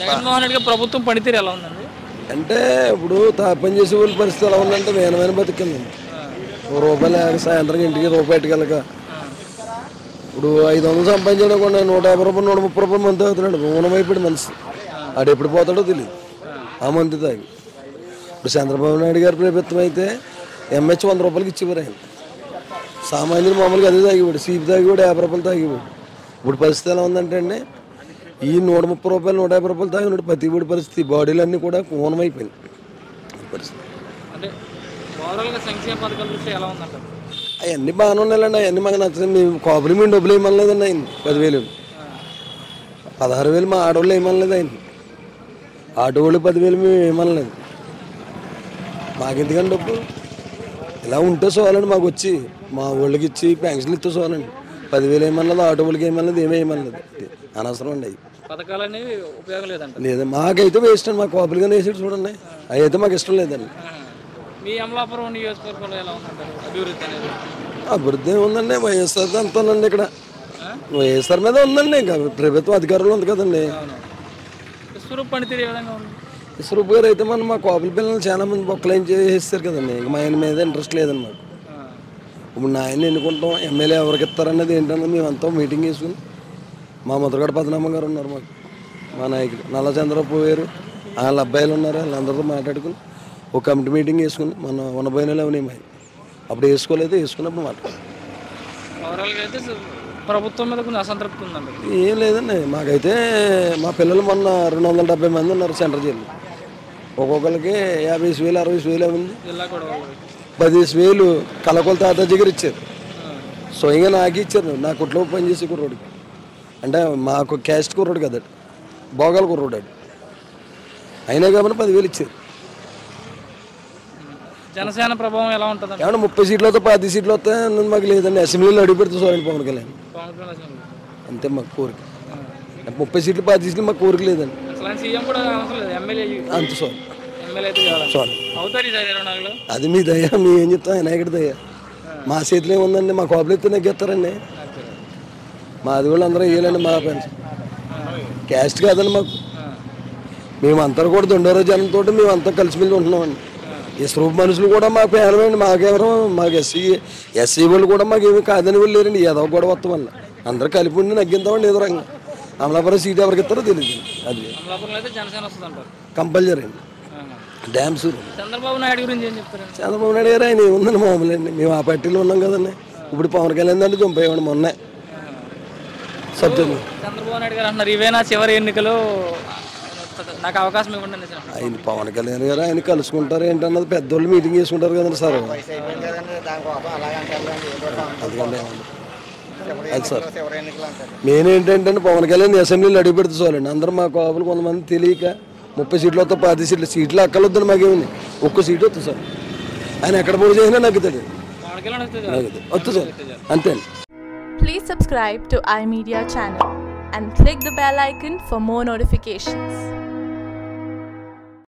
జగన్మోహన్ రెడ్డి గారి ప్రభుత్వం పనితీరు ఎలా ఉందండి అంటే ఇప్పుడు తా- పని చేసే వాళ్ళ పరిస్థితి ఎలా ఉందంటే వేనమైన బతికింది ఓ రూపాయలు లేక సాయంత్రం ఇంటికి రూపాయి ఎట్టుకెళ్ళక ఇప్పుడు ఐదు వందలు సంపాదించడం కూడా నూట యాభై రూపాయలు నూట ముప్పై రూపాయలు మంది అవుతున్నాడు ఊనమైపోయాడు మనిషి ఆడు ఎప్పుడు పోతాడో తెలియదు ఆ మంది తాగి ఇప్పుడు చంద్రబాబు నాయుడు గారి ప్రభుత్వం అయితే ఎంహెచ్ వంద రూపాయలకి ఇచ్చేవారు ఆయన సామాన్యులు మామూలుగా అదే తాగిపోయాడు సీపీ తాగిపోయాడు యాభై రూపాయలు తాగిపోయాడు ఇప్పుడు పరిస్థితి ఎలా ఉందంటే అండి ఈ నూట ముప్పై రూపాయలు నూట యాభై రూపాయలు తాగినాడు ప్రతి వీడి పరిస్థితి బాడీలన్నీ కూడా ఊనమైపోయింది ఈ పరిస్థితి అంటే ఓవరాల్గా సంక్షేమ పథకాల దృష్టి ఎలా ఉందంటారు అవన్నీ బాగానే ఉన్నాయండి అవన్నీ మాకు నచ్చదు మేము కాపులు మేము డబ్బులు వేయమనలేదండి ఆయన పదివేలు పదహారు వేలు మా ఆడవాళ్ళు వేయమనలేదు ఆయన ఆటో వాళ్ళు పదివేలు మేము వేయమనలేదు మాకెందుకండి డబ్బు ఇలా ఉంటే చాలండి మాకు వచ్చి మా వాళ్ళకి ఇచ్చి పెన్షన్లు ఇస్తే చాలండి పదివేలు వేయమన్నది ఆటో వాళ్ళకి వేయమన్నది ఏమీ వేయమన్నది అనవసరం అండి అవి పథకాలు అనేవి ఉపయోగం లేదంట లేదా మాకైతే వేస్ట్ అండి మా కాపులుగానే వేసాడు చూడండి అవి అయితే మాకు ఇష్టం లేదండి మీ అమలాపురం నియోజకవర్గంలో ఎలా ఉందంటారు అభివృద్ధి అనేది అభివృద్ధి ఉందండి వైఎస్ఆర్ అంతానండి ఇక్కడ వైఎస్ఆర్ మీద ఉందండి ఇంకా ప్రభుత్వం అధికారంలో ఉంది కదండి విశ్వరూప్ పనితీరు ఏ విధంగా ఉంది స్వరూప్ గారు అయితే మనం మా కోపల పిల్లలు చాలా మంది బొక్కలేం చేసేస్తారు కదండి ఇంకా మా ఆయన మీద ఇంట్రెస్ట్ లేదండి మాకు ఆ. ఇప్పుడు నా ఆయన ఎన్నుకుంటాం ఎమ్మెల్యే ఎవరికి ఇస్తారన్నది ఏంటన్నది మేమంతా మీటింగ్ వేసుకుని మా ముద్రగడ పద్మనాభం గారు ఉన్నారు మాకు మా నాయకుడు నల్ల చంద్రబాబు గారు వాళ్ళ అబ్బాయిలు ఉన్నారు వాళ్ళందరితో మాట్లాడుకుని ఒక కమిటీ మీటింగ్ వేసుకుని మన ఉన్నపోయిన లేవనేమి ఆయన అప్పుడు వేసుకోలేదు వేసుకున్నప్పుడు మాట్లాడు ఓవరాల్గా అయితే స- ప్రభుత్వం మీద కొంచెం అసంతృప్తి ఉందండి ఏం లేదండి మాకైతే మా పిల్లలు మొన్న రెండు వందల డెబ్బై మంది ఉన్నారు సెంటర్ జైలు ఒక్కొక్కరికి యాభై వేలు అరవై వేలు ఉంది జిల్లా కూడా పదిహేను వేలు కలకొల తాత దగ్గర ఇచ్చారు స్వయంగా నాకు ఇచ్చారు నా కుట్లో పనిచేసే కుర్రోడికి అంటే మాకు క్యాస్ట్ కుర్రోడు కదా భోగాల కుర్రోడు ఆడు. అయినా కాబట్టి పదివేలు ఇచ్చారు జనసేన ప్రభావం ఎలా ఉంటుందండి ఏమన్నా ముప్పై సీట్లు వస్తే పది సీట్లు వస్తే అన్నది మాకు లేదండి అసెంబ్లీలో అడుగు పెడితే చూడండి పవన్ కళ్యాణ్ పవన్ కళ్యాణ్ అసలు. అంతే మాకు కోరిక ముప్పై సీట్లు పది సీట్లు మాకు కోరిక లేదండి అసలు ఆయన సీఎం కూడా అవసరం లేదు ఎమ్మెల్యే అంత సార్ ఎమ్మెల్యే అయితే చాలు చాలు అవుతారు ఈసారి ఇరవై నాలుగులో అది మీ దయ మీ ఏం చెప్తాం ఆయన ఎక్కడ దయ మా చేతిలో ఏముందండి మా కోపలు ఎత్తే నెగ్గేస్తారండి మాది కూడా అందరూ వేయాలండి మా ఫ్రెండ్స్ క్యాస్ట్ కాదండి మాకు మేమంతా కూడా దొండోరో జనంతో మేమంతా కలిసిమెలిసి ఉంటున్నామండి ఈ స్వరూప్ మనుషులు కూడా మాకు పేరమండి మాకెవరు మాకు ఎస్సీ ఎస్సీ వాళ్ళు కూడా మాకు ఏమి కాదని వాళ్ళు లేరండి ఏదో కూడా వస్తాం వల్ల అందరూ కలిపి ఉండి నగ్గిద్దామండి ఏదో రంగం అమలాపురం సీట్ ఎవరికి ఇస్తారో తెలియదు అది అమలాపురంలో అయితే జనసేన వస్తుంది అంటారు కంపల్సరీ అండి డ్యామ్స్ చంద్రబాబు నాయుడు గురించి ఏం చెప్తారు చంద్రబాబు నాయుడు గారు ఆయన ఏముందండి మామూలు అండి మేము ఆ పార్టీలో ఉన్నాం కదండి ఇప్పుడు పవన్ కళ్యాణ్ అంటే చంపేయండి మొన్నే సబ్జెక్ట్ చంద్రబాబు నాయుడు గారు అంటున్నారు ఇవేనా చివరి ఎన్నికలు నాకు అవకాశం ఇవ్వండి అనేసి అంటున్నారు. ఆయన పవన్ కళ్యాణ్ గారు ఆయన కలుసుకుంటారు ఏంటన్నది పెద్దోళ్ళు మీటింగ్ చేసుకుంటారు కదండి సార్ అందుకని ఏమన్నా. అది సార్ మెయిన్ ఏంటంటే పవన్ కళ్యాణ్ అసెంబ్లీలో అడుగు పెడితే చాలండి అందరూ మా కోపలు కొంతమంది తెలియక ముప్పై సీట్లు వస్తే పది సీట్లు సీట్లు అక్కలొద్దని మాకేముంది ఒక్క సీటు వస్తుంది సార్ ఆయన ఎక్కడ పోటీ చేసినా నగ్గుతాడు పవన్ కళ్యాణ్ వస్తే చాలు. నగ్గుతాడు వస్తుంది సార్ అంతే అండి Please subscribe to iMedia channel and click the bell icon for more notifications.